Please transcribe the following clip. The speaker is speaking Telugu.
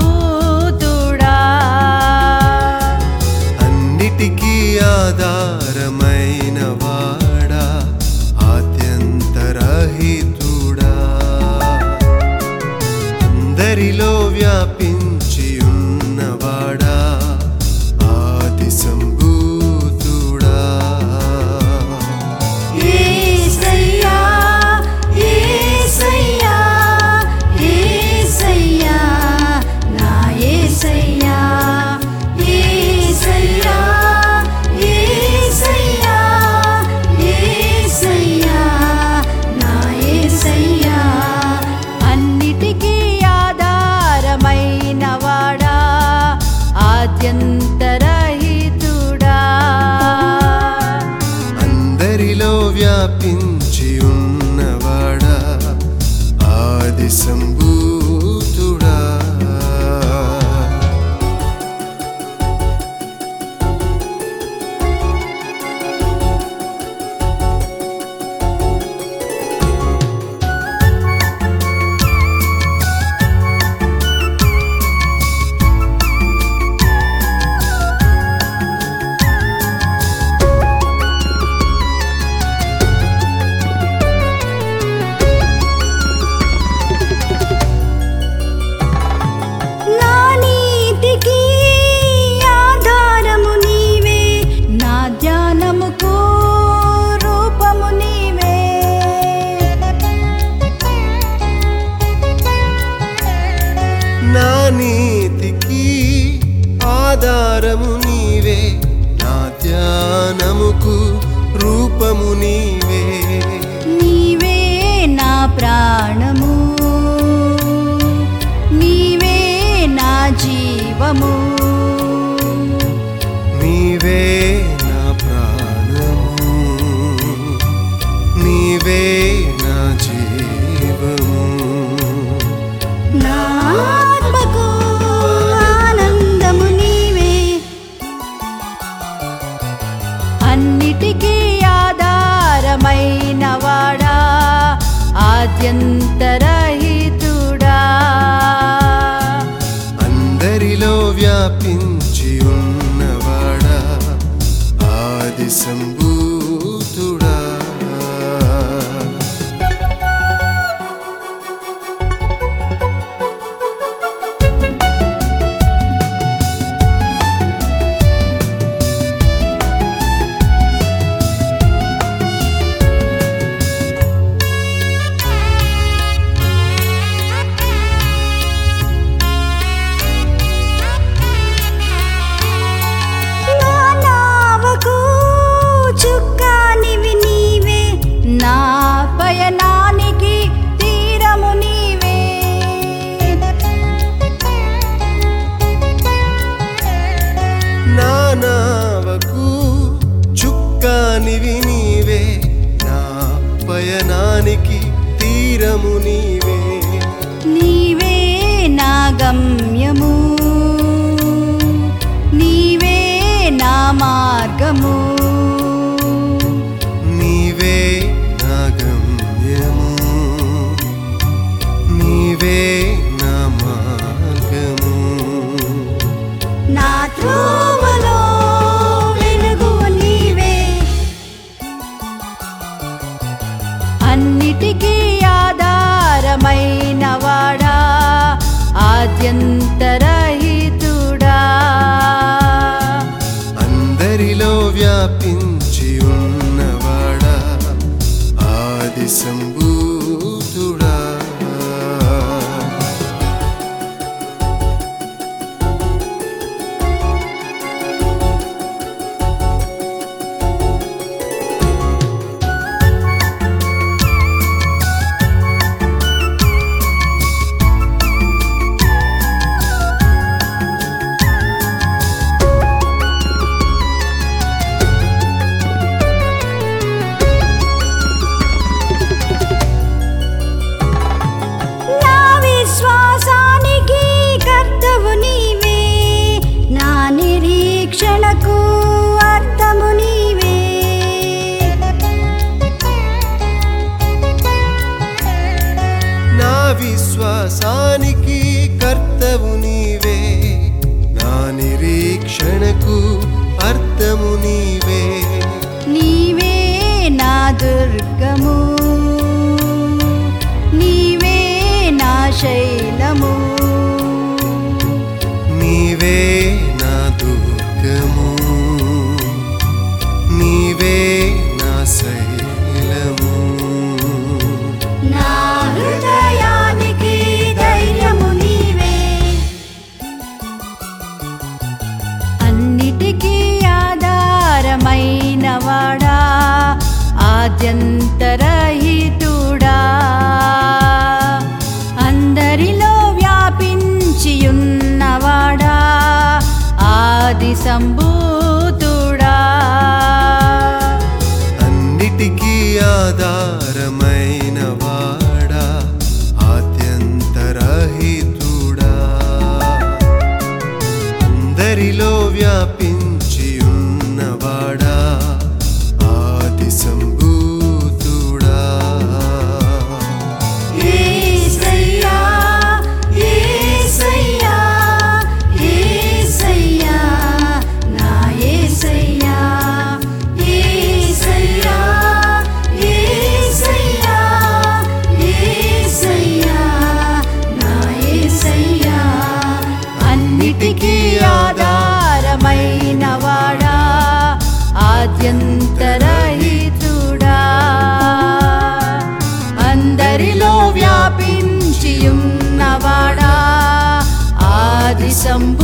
సంభూతుడా అన్నిటికీ ఆధారమైన వాడా ఆద్యంతరహితుడా అందరిలో వ్యాపించి ఉన్నవాడా ఆది సంభూతుడా యేసయ్యా యేసయ్యా యేసయ్యా నా యేసయ్యా యేసయ్యా యేసయ్యా యేసయ్యా నా యేసయ్యా అన్నిటికీ ఆధారమైన వాడా ఆద్యంతరహితుడా అందరిలో వ్యాపించి ఉన్నవాడా ఆది సంభూతుడా నా నీతికి ఆధారము నీవే నా ధ్యానముకు రూపము నీవే నా నీతికి ఆధారము నీవే నా ధ్యానముకు రూపము నీవే నీవే నా ప్రాణము నీవే నా జీవము నీవే నా ప్రాణము నీవే నా జీవము నా ఆత్మకు ఆనందము నీవే అన్నిటికీ ఆధారమైన వాడా ఆద్యంతరహితుడా అందరిలో వ్యాపించి ఉన్నవాడా ఆది సంభూతుడా నా నావకు చుక్కానివి నీవే నా పయనానికి తీరము నీవే నా నావకు చుక్కానివి నీవే నా పయనానికి తీరము నీవే నీవే నా గమ్యము నీవే నా మార్గము నీవే నా గమ్యము నీవే నా మార్గము నా త్రోవలో వెలుగు నీవే అన్నిటికీ ఆధారమైన వాడా ఆద్యంతరహితుడా అందరిలో వ్యాపించి ఉన్నవాడా ఆది సంభూతుడా ఆది సంభూతుడా అన్నిటికీ ఆధారమైన వాడా ఆద్యంతరహితుడా అందరిలో వ్యాపించి ఉన్నవాడా ఆది సంభూతుడా యేసయ్యా యేసయ్యా యేసయ్యా నా యేసయ్యా యేసయ్యా యేసయ్యా యేసయ్యా నా యేసయ్యా అన్నిటికీ ఆధారమైన వాడా ఆద్యంతరహితుడా అందరిలో వ్యాపించి ఉన్నవాడా ఆది సంభూ